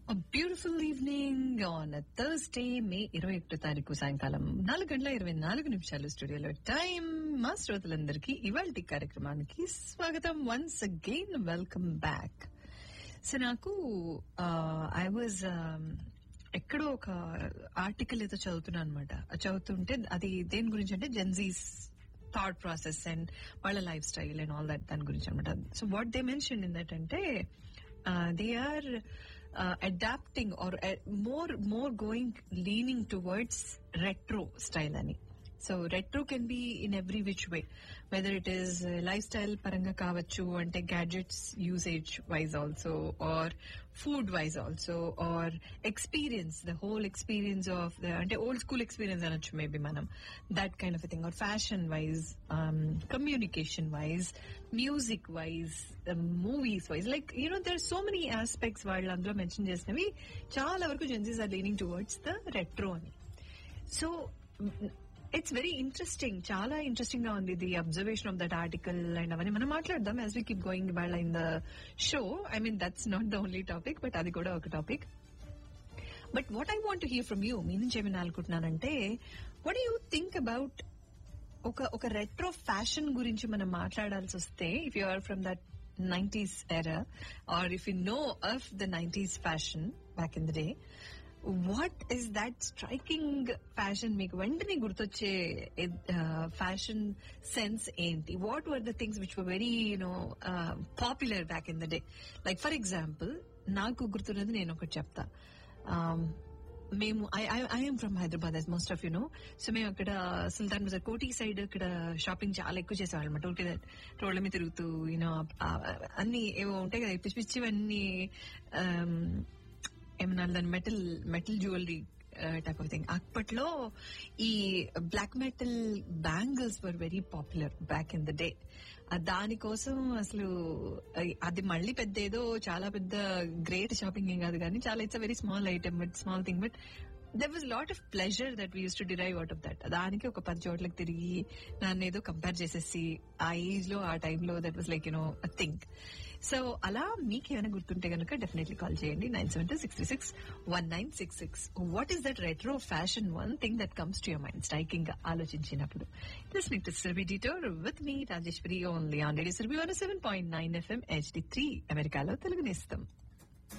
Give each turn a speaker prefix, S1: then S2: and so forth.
S1: beautiful evening on Thursday May ఇరవై ఒకటో తారీఖు సాయంకాలం నాలుగు గంటల ఇరవై నాలుగు నిమిషాలు స్టూడియోలో టైం మా శ్రోతలందరికీ ఇవాళ కార్యక్రమానికి స్వాగతం once again welcome back so నాకు ఐ వాజ్ ఎక్కడో ఒక ఆర్టికల్ ఏదో చదువుతున్నాను అనమాట చదువుతుంటే అది దేని గురించి అంటే జెన్జీస్ థాట్ ప్రాసెస్ అండ్ వాళ్ళ life style and all that దాని గురించి అనమాట so what they mention in that అంటే they are adopting are more more going leaning towards retro style అని so retro can be in every which way whether it is life style పరంగా కావచ్చు అంటే gadgets usage wise also or food wise also or experience the whole experience of the అంటే old school experience అనొచ్చు maybe మనం that kind of thing or fashion wise communication wise music wise movies wise like you know there so many aspects వాళ్ళు అందులో mention చేసినవి చాలా వరకు gen Z's are leaning towards the retro అని so it's very interesting చాలా interesting గా ఉంది the observation of that article and అవన్నీ మనం మాట్లాడదాం యాజ్ వి కీప్ గోయింగ్ వాళ్ళ in the show I mean that's not the only topic but అది కూడా ఒక topic but what I want hear from you మీ నుంచి ఏమైనా అనుకుంటున్నానంటే వాట్ యూ థింక్ అబౌట్ ఒక ఒక రెట్రో ఫ్యాషన్ గురించి మనం మాట్లాడాల్సి వస్తే if you are from that nineties era or if you know of the nineties fashion back in the day what is that striking fashion మీకు వెంటనే గుర్తొచ్చే ఫ్యాషన్ సెన్స్ ఏంటి what were the things which were very you know popular back in the day like for example నాకు గుర్తున్నది నేను ఒకటి చెప్తా మేము I'm from Hyderabad as most of you know so మేము అక్కడ సుల్తాన్ బజార్ కోటి సైడ్ ఇక్కడ షాపింగ్ చాలా ఎక్కువ చేసేవాళ్ళం అనమాట ఊరికే రోడ్ల మీద తిరుగుతూ యూనో అన్ని ఏవో ఉంటాయి కదా పిచ్చి పిచ్చివన్నీ ఏమన్నా దాని metal metal jewellery type of thing అప్పట్లో ఈ black metal bangles were very popular back in the day దానికోసం అసలు అది మళ్ళీ పెద్ద ఏదో చాలా పెద్ద గ్రేట్ షాపింగ్ ఏం కాదు కానీ చాలా it's a very small item but small thing but there was lot of pleasure that we use to derive out of that దానికి ఒక పది చోట్లకి తిరిగి నన్ను ఏదో కంపేర్ చేసేసి ఆ ఏజ్ లో ఆ టైంలో that was like you know a thing so అలా మీకు ఏమైనా గుర్తుంటే కనుక డెఫినెట్లీ కాల్ చేయండి nine seven two six three six one nine six six what is that retro fashion one thing that comes to your mind striking గా ఆలోచించినప్పుడు listening to Sirbi detour with me Rajeswari only on radio Sirbi one seven point nine FM HD three అమెరికాలో తెలుగు నేస్తాం